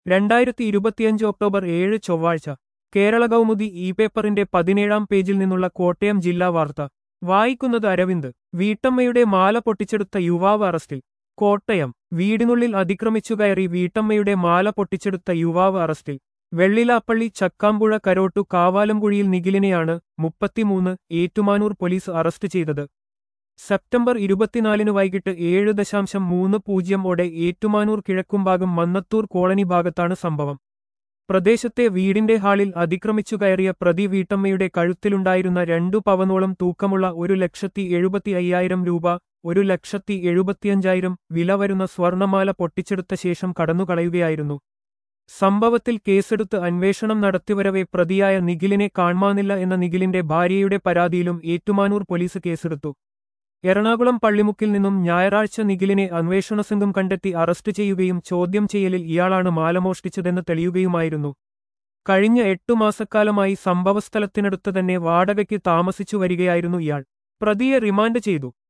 രണ്ടായിരത്തി ഇരുപത്തിയഞ്ച് ഒക്ടോബർ ഏഴ് ചൊവ്വാഴ്ച കേരള കൗമുദി ഇ പേപ്പറിന്റെ പതിനേഴാം പേജിൽ നിന്നുള്ള കോട്ടയം ജില്ലാ വാർത്ത വായിക്കുന്നത് അരവിന്ദ് വീട്ടമ്മയുടെ മാല പൊട്ടിച്ചെടുത്ത യുവാവ് അറസ്റ്റിൽ കോട്ടയം വീടിനുള്ളിൽ അതിക്രമിച്ചു കയറി വീട്ടമ്മയുടെ മാല പൊട്ടിച്ചെടുത്ത യുവാവ് അറസ്റ്റിൽ വെള്ളിലാപ്പള്ളി ചക്കാമ്പുഴ കരോട്ടു കാവാലംകുഴിയിൽ നിഖിലിനെയാണ് മുപ്പത്തിമൂന്ന് ഏറ്റുമാനൂർ പോലീസ് അറസ്റ്റ് ചെയ്തത് സെപ്റ്റംബർ ഇരുപത്തിനാലിന് വൈകിട്ട് ഏഴ് ദശാംശം മൂന്ന് പൂജ്യം ഓടെ ഏറ്റുമാനൂർ കിഴക്കുംഭാഗം മന്നത്തൂർ കോളനി ഭാഗത്താണ് സംഭവം പ്രദേശത്തെ വീടിന്റെ ഹാളിൽ അതിക്രമിച്ചു കയറിയ പ്രതി വീട്ടമ്മയുടെ കഴുത്തിലുണ്ടായിരുന്ന രണ്ടു പവനോളം തൂക്കമുള്ള ഒരു ലക്ഷത്തി എഴുപത്തി അയ്യായിരം രൂപ ഒരു ലക്ഷത്തി എഴുപത്തിയഞ്ചായിരം വില വരുന്ന സ്വർണമാല പൊട്ടിച്ചെടുത്ത ശേഷം കടന്നുകളയുകയായിരുന്നു സംഭവത്തിൽ കേസെടുത്ത് അന്വേഷണം നടത്തിവരവെ പ്രതിയായ നിഖിലിനെ കാണാനില്ല എന്ന നിഖിലിന്റെ ഭാര്യയുടെ പരാതിയിലും ഏറ്റുമാനൂർ പോലീസ് കേസെടുത്തു എറണാകുളം പള്ളിമുക്കിൽ നിന്നും ഞായറാഴ്ച നിഖിലിനെ അന്വേഷണ സംഘം കണ്ടെത്തി അറസ്റ്റ് ചെയ്യുകയും ചോദ്യം ചെയ്യലിൽ ഇയാളാണ് മാല മോഷ്ടിച്ചതെന്ന് തെളിയുകയുമായിരുന്നു കഴിഞ്ഞ എട്ടു മാസക്കാലമായി സംഭവസ്ഥലത്തിനടുത്ത് തന്നെ വാടകയ്ക്ക് താമസിച്ചു വരികയായിരുന്നു ഇയാൾ പ്രതിയെ റിമാൻഡ് ചെയ്തു